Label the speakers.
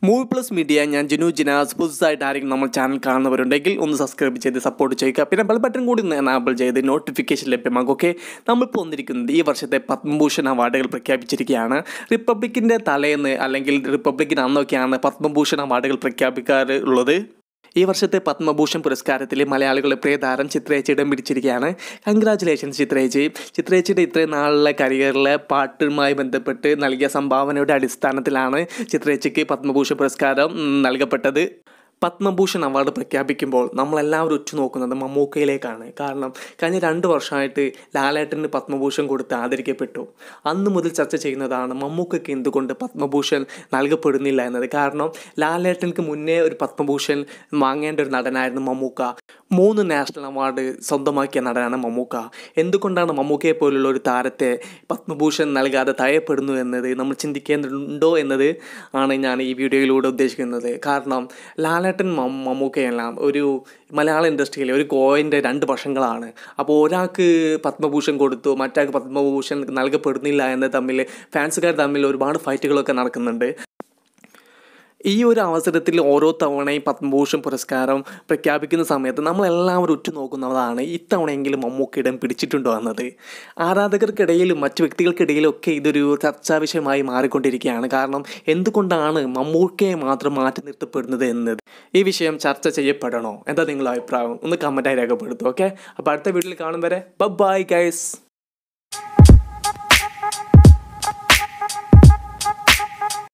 Speaker 1: movie plus media ഞാൻ ജിനു ജിനാസ് പുതുസായിട്ട് ആരെങ്കിലും നമ്മൾ ചാനൽ കാണുന്നവരുണ്ടെങ്കിൽ ഒന്ന് സബ്സ്ക്രൈബ് ചെയ്ത് സപ്പോർട്ട് ചെയ്യുക പിന്നെ ബെൽ ബട്ടൺ കൂടി ഒന്ന് എനാബിൾ ചെയ്ത് നോട്ടിഫിക്കേഷൻ ലഭ്യമാകും ഓക്കെ നമ്മളിപ്പോൾ വന്നിരിക്കുന്നത് ഈ വർഷത്തെ പത്മഭൂഷൺ അവാർഡുകൾ പ്രഖ്യാപിച്ചിരിക്കുകയാണ് റിപ്പബ്ലിക്കിൻ്റെ തലേന്ന് അല്ലെങ്കിൽ റിപ്പബ്ലിക്കിന് അന്നൊക്കെയാണ് പത്മഭൂഷൺ അവാർഡുകൾ പ്രഖ്യാപിക്കാറുള്ളത് ഈ വർഷത്തെ പത്മഭൂഷൺ പുരസ്കാരത്തിൽ മലയാളികളുടെ പ്രിയ താരം ചിത്രേച്ചി ഇടം പിടിച്ചിരിക്കുകയാണ് കൺഗ്രാറ്റുലേഷൻസ് ചിത്രേച്ചി ചിത്രേച്ചിയുടെ ഇത്രയും നാളിലെ കരിയറിലെ പാട്ടുമായി ബന്ധപ്പെട്ട് നൽകിയ സംഭാവനയുടെ അടിസ്ഥാനത്തിലാണ് ചിത്രേച്ചിക്ക് പത്മഭൂഷൺ പുരസ്കാരം ഉം, നൽകപ്പെട്ടത് പത്മഭൂഷൺ അവാർഡ് പ്രഖ്യാപിക്കുമ്പോൾ നമ്മളെല്ലാവരും ഉറ്റുനോക്കുന്നത് മമ്മൂക്കയിലേക്കാണ് കാരണം കഴിഞ്ഞ രണ്ട് വർഷമായിട്ട് ലാലേട്ടന് പത്മഭൂഷൺ കൊടുത്ത് ആദരിക്കപ്പെട്ടു അന്ന് മുതൽ ചർച്ച ചെയ്യുന്നതാണ് മമ്മൂക്കയ്ക്ക് എന്തുകൊണ്ട് പത്മഭൂഷൺ നൽകപ്പെടുന്നില്ല എന്നത് കാരണം ലാലേട്ടൻക്ക് മുന്നേ ഒരു പത്മഭൂഷൺ വാങ്ങേണ്ട ഒരു നടനായിരുന്നു മമ്മൂക്ക മൂന്ന് നാഷണൽ അവാർഡ് സ്വന്തമാക്കിയ നടനാണ് മമ്മൂക്ക എന്തുകൊണ്ടാണ് മമ്മൂക്കയെ പോലുള്ള ഒരു താരത്തെ പത്മഭൂഷൺ നൽകാതെ തഴയപ്പെടുന്നു എന്നത് നമ്മൾ ചിന്തിക്കേണ്ടതുണ്ടോ എന്നത് ആണ് ഞാൻ ഈ വീഡിയോയിലൂടെ ഉദ്ദേശിക്കുന്നത് കാരണം ലാലേട്ടൻ മം- മമ്മൂക്കയെല്ലാം ഒരു മലയാള ഇൻഡസ്ട്രിയിലെ ഒരു കോയിൻ്റെ രണ്ട് വശങ്ങളാണ് അപ്പോൾ ഒരാൾക്ക് പത്മഭൂഷൺ കൊടുത്തു മറ്റാൾക്ക് പത്മഭൂഷൺ നൽകപ്പെടുന്നില്ല എന്ന് തമ്മിൽ ഫാൻസുകാർ തമ്മിൽ ഒരുപാട് ഫൈറ്റുകളൊക്കെ നടക്കുന്നുണ്ട് ഈ ഒരു അവസരത്തിൽ ഓരോ തവണയും പത്മഭൂഷൺ പുരസ്കാരം പ്രഖ്യാപിക്കുന്ന സമയത്ത് നമ്മളെല്ലാവരും ഉറ്റുനോക്കുന്നതാണ് ഇത്തവണയെങ്കിലും മമ്മൂക്ക ഇടം പിടിച്ചിട്ടുണ്ടോ എന്നത് ആരാധകർക്കിടയിലും മറ്റു വ്യക്തികൾക്കിടയിലും ഒക്കെ ഇതൊരു ചർച്ചാ വിഷയമായി മാറിക്കൊണ്ടിരിക്കുകയാണ് കാരണം എന്തുകൊണ്ടാണ് മമ്മൂക്കയെ മാത്രം മാറ്റി നിർത്തപ്പെടുന്നത് എന്നത് ഈ വിഷയം ചർച്ച ചെയ്യപ്പെടണോ എന്താ നിങ്ങളുടെ അഭിപ്രായം ഒന്ന് കമൻറ്റായി രേഖപ്പെടുത്തും ഓക്കെ അപ്പോൾ അടുത്ത വീട്ടിൽ കാണും വരെ ബൈ ഗൈസ്